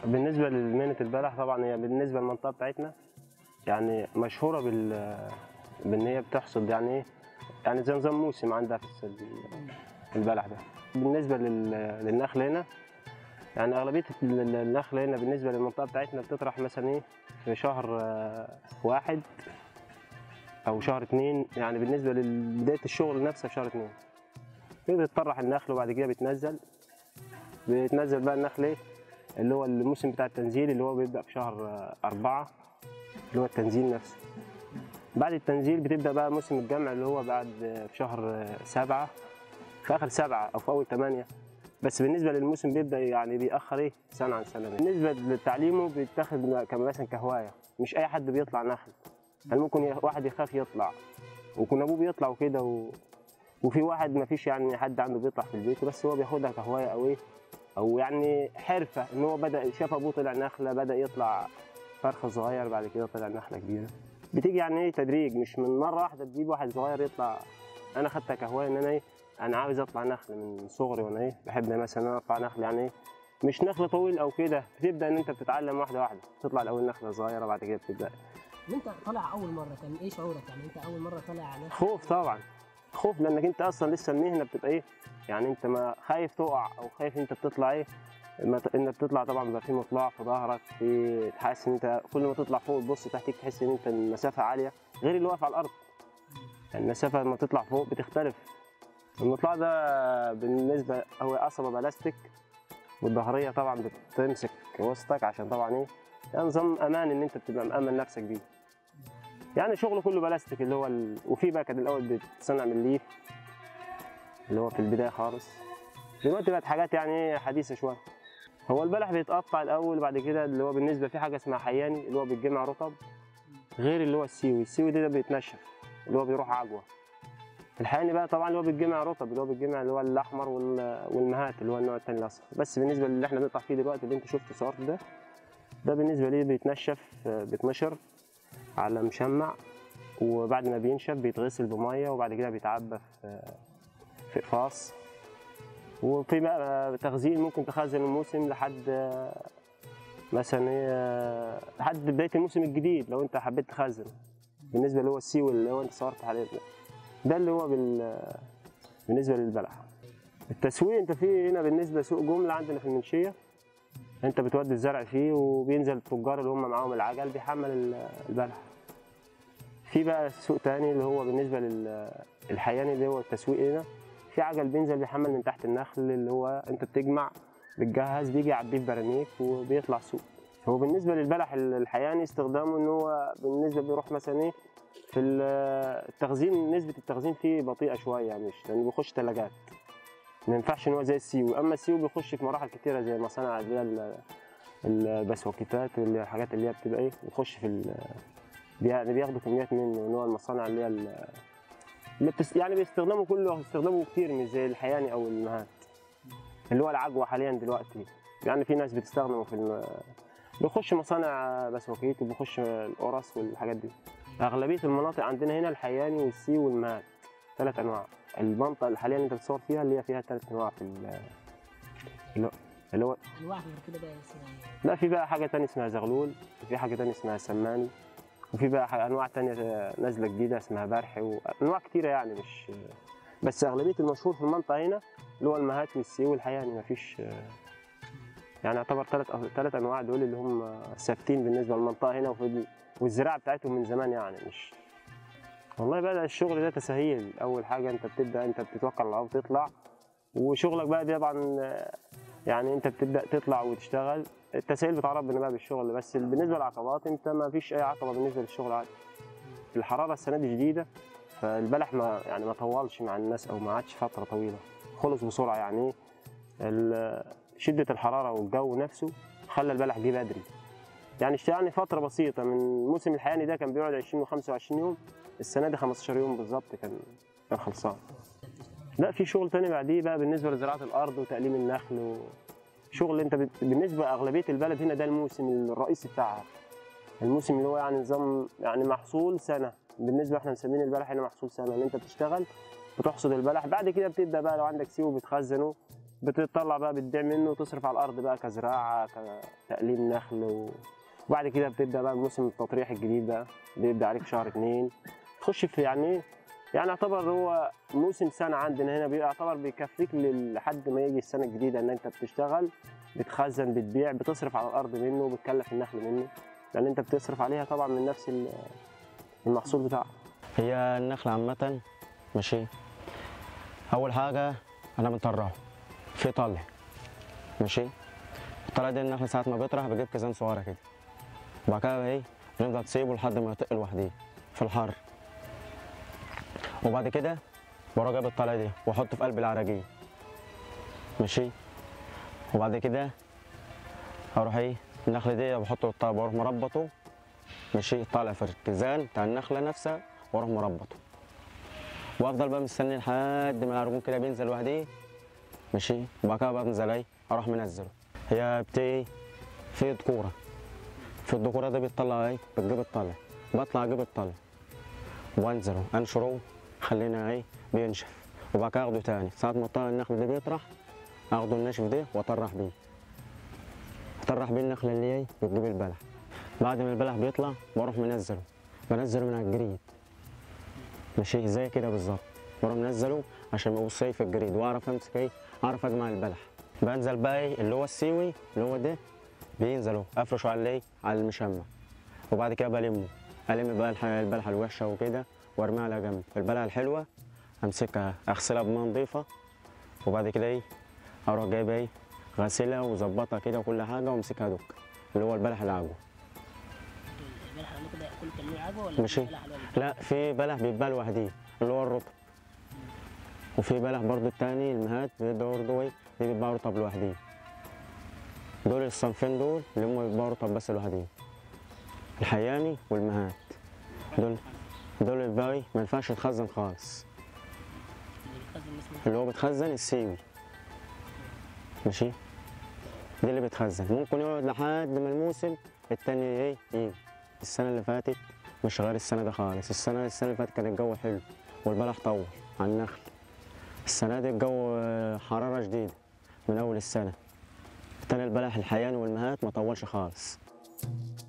بالنسبه لمهنه البلح طبعا هي بالنسبه للمنطقه بتاعتنا يعني مشهوره بال بان هي بتحصد يعني ايه يعني زي نظام موسم عندها في الس- البلح ده بالنسبه لل... للنخل هنا يعني اغلبيه ال- النخل هنا بالنسبه للمنطقه بتاعتنا بتطرح مثلا ايه في شهر آه، واحد او شهر اتنين يعني بالنسبه لبدايه الشغل نفسه في شهر اتنين بتطرح النخل وبعد كده بتنزل بتنزل بقى النخل ايه اللي هو الموسم بتاع التنزيل اللي هو بيبدا في شهر آه، أربعة اللي هو التنزيل نفسه بعد التنزيل بتبدا بقى موسم الجمع اللي هو بعد آه، في شهر آه، سبعة في اخر سبعة او في اول ثمانية بس بالنسبه للموسم بيبدا يعني بيأخر ايه سنه عن سنه بالنسبه لتعليمه بيتاخد كم- مثلا كهوايه مش اي حد بيطلع نخل يعني ممكن ي- واحد يخاف يطلع وكنا ابوه بيطلع وكده و... وفي واحد ما فيش يعني حد عنده بيطلع في البيت بس هو بياخدها كهوايه او ايه او يعني حرفه ان هو بدا شاف ابوه طلع نخله بدا يطلع فرخ صغير بعد كده طلع نخله كبيره بتيجي يعني ايه تدريج مش من مره واحده تجيب واحد صغير يطلع انا خدتها كهوايه ان انا ايه انا عاوز اطلع نخل من صغري وانا ايه بحب مثلا انا اطلع نخل يعني ايه مش نخل طويل او كده بتبدا ان انت بتتعلم واحده واحده تطلع الاول نخله صغيره بعد كده بتبدا وانت طالع اول مره كان ايه شعورك يعني انت اول مره طالع نخل خوف طبعا خوف لانك انت اصلا لسه المهنه بتبقى ايه يعني انت ما خايف تقع او خايف انت بتطلع ايه ما ت- انك تطلع طبعا بيبقى في مطلع في ظهرك في تحس ان انت كل ما تطلع فوق تبص تحتك تحس ان انت المسافه عاليه غير اللي واقف على الارض يعني المسافه لما تطلع فوق بتختلف المطلع ده بالنسبه هو قصبه بلاستيك والظهريه طبعا بتمسك وسطك عشان طبعا ايه يعني نظام امان ان انت بتبقى مامن نفسك بيه يعني شغله كله بلاستيك اللي هو ال... وفي بقى كان الاول بيتصنع من الليف اللي هو في البدايه خالص دلوقتي بقت حاجات يعني ايه حديثه شويه هو البلح بيتقطع الاول بعد كده اللي هو بالنسبه في حاجه اسمها حياني اللي هو بيتجمع رطب غير اللي هو السيوي السيوي ده, ده بيتنشف اللي هو بيروح عجوه الحياني بقى طبعا اللي هو بيتجمع رطب اللي هو بيتجمع اللي هو الاحمر وال- والمهات اللي هو النوع الثاني الاصفر بس بالنسبه للي احنا بنقطع فيه دلوقتي اللي انت شفته صورته ده ده بالنسبه ليه بيتنشف آه، بيتنشر على مشمع وبعد ما بينشف بيتغسل بميه وبعد كده بيتعبى في في قفاص وفي بقى تخزين ممكن تخزن الموسم لحد آه، مثلا إيه، لحد بدايه الموسم الجديد لو انت حبيت تخزن بالنسبه اللي هو السيوي اللي هو انت صورت عليه ده ده اللي هو بال بالنسبه للبلح التسويق انت في هنا بالنسبه سوق جمله عندنا في المنشيه انت بتودي الزرع فيه وبينزل التجار اللي هم معاهم العجل بيحمل ال- البلح في بقى سوق تاني اللي هو بالنسبه للحياني اللي هو التسويق هنا في عجل بينزل بيحمل من تحت النخل اللي هو انت بتجمع بتجهز بيجي يعبيه في براميك وبيطلع سوق هو بالنسبه للبلح الحياني استخدامه ان هو بالنسبه بيروح مثلا ايه في ال- التخزين نسبه التخزين فيه بطيئه شويه مش لانه بيخش ثلاجات ما ينفعش ان هو زي السيوي اما السيوي بيخش في مراحل كتيره زي مصانع اللي هي ال- البسوكيتات اللي هي الحاجات اللي هي بتبقى ايه بتخش في ال- يعني بياخدوا كميات منه اللي هو المصانع اللي هي ال- اللي بتس يعني بيستخدموا كله استخدامه كتير مش زي الحياني او المهات اللي هو العجوه حاليا دلوقتي يعني في ناس بتستخدمه في الم... بيخش مصانع بسوكيت وبيخش القرص والحاجات دي اغلبيه المناطق عندنا هنا الحياني والسي والمهات ثلاث انواع المنطقه اللي حاليا انت بتصور فيها اللي هي فيها ثلاث انواع في ال- اللي هو- اللي هو انواع غير كده بقى اسمها ايه؟ لا في بقى حاجة تانية اسمها زغلول وفي حاجة تانية اسمها سماني وفي بقى ح- أنواع تانية نازلة جديدة اسمها برحي وأنواع كتيرة يعني مش بس أغلبية المشهور في المنطقة هنا اللي هو المهات والسي والحياني مفيش يعني يعتبر ثلاث ثلاث أنواع دول اللي هم ثابتين بالنسبة للمنطقة هنا وفي ال- والزراعة بتاعتهم من زمان يعني مش والله بقى الشغل ده تسهيل أول حاجة أنت بتبدأ أنت بتتوكل على الله وتطلع وشغلك بقى ده طبعا يعني انت بتبدا تطلع وتشتغل التسهيل بتاع ربنا بقى بالشغل بس بالنسبه للعقبات انت ما فيش اي عقبه بالنسبه للشغل عادي الحراره السنه دي شديده فالبلح ما يعني ما طولش مع الناس او ما عادش فتره طويله خلص بسرعه يعني ال- شده الحراره والجو نفسه خلى البلح جه بدري يعني اشت- يعني فتره بسيطه من موسم الحياني ده كان بيقعد 20 و25 يوم السنه دي 15 يوم بالظبط كان كان خلصان لا في شغل تاني بعديه بقى بالنسبه لزراعه الارض وتقليم النخل و... شغل انت بت... بالنسبه اغلبيه البلد هنا ده الموسم الرئيسي بتاعها الموسم اللي هو يعني نظام يعني محصول سنه بالنسبه احنا مسمين البلح هنا محصول سنه ان انت بتشتغل بتحصد البلح بعد كده بتبدا بقى لو عندك سيو بتخزنه بتطلع بقى بتبيع منه وتصرف على الارض بقى كزراعه كتقليم نخل و... وبعد كده بتبدا بقى موسم التطريح الجديد بقى بيبدا عليك في شهر اتنين تخش في يعني إيه؟ يعني يعتبر هو موسم سنه عندنا هنا بيعتبر بيكفيك لل- لحد ما يجي السنه الجديده ان انت بتشتغل بتخزن بتبيع بتصرف على الارض منه وبتكلف النخل منه لان انت بتصرف عليها طبعا من نفس ال- المحصول بتاعها هي النخلة عامة ماشي أول حاجة أنا بنطرحه في طلع ماشي الطلع ده النخلة ساعة ما بيطرح بجيب كيزان صغيرة كده وبعد كده بقى إيه بنفضل تسيبه لحد ما يطق لوحده في الحر وبعد كده بروح جايب الطلع دي وأحطه في قلب العراجيل ماشي وبعد كده أروح إيه النخلة دي بحطه الطلع بروح مربطه ماشي طالع في الكيزان بتاع النخله نفسها واروح مربطه وافضل بقى مستني لحد ما العرجون كده بينزل لوحده ماشي وبعد كده بقى بنزل ايه اروح منزله هي بتي في ذكوره في الذكوره ده بيطلع ايه بتجيب الطلع بطلع اجيب الطلع وانزله انشره خلينا ايه بينشف وبعد كده اخده تاني ساعة ما الطلع النخل ده بيطرح اخده الناشف ده واطرح بيه اطرح بيه النخله اللي هي بتجيب البلح بعد ما البلح بيطلع بروح منزله بنزله من على الجريد ماشي زي كده بالظبط بروح منزله عشان ما يبص في الجريد واعرف امسك ايه اعرف اجمع البلح بنزل بقى ايه اللي هو السيوي اللي هو ده بينزل اهو افرشه على الايه على المشمع وبعد كده بلمه الم بقى الح- البلحه الوحشه وكده وارميها على جنب البلحه الحلوه امسكها اغسلها بميه نظيفه وبعد كده ايه اروح جايب ايه غسلها وظبطها كده وكل حاجه وامسكها دك اللي هو البلح العجوه البلح اللي كده كل تنويع عجوه ولا ماشي. البلح اللي هو لا في بلح بيتباع لوحديه اللي هو الرطب وفي بلح برضو التاني المهات بيبقى برضو ايه دي بيتباع رطب لوحديه دول الصنفين دول اللي هم بيتباعوا رطب بس لوحديه الحياني والمهات دول دول بيتباعوا ايه ما ينفعش يتخزن خالص اللي بيتخزن اسمه اللي هو بيتخزن السيوي ماشي دي اللي بيتخزن ممكن يقعد لحد ما الموسم التاني ايه يجي السنة اللي فاتت مش غير السنة ده خالص السنة السنة اللي فاتت كان الجو حلو والبلح طول على النخل السنة دي الجو آه، حرارة شديدة من أول السنة التاني البلح الحياني والمهات ما طولش خالص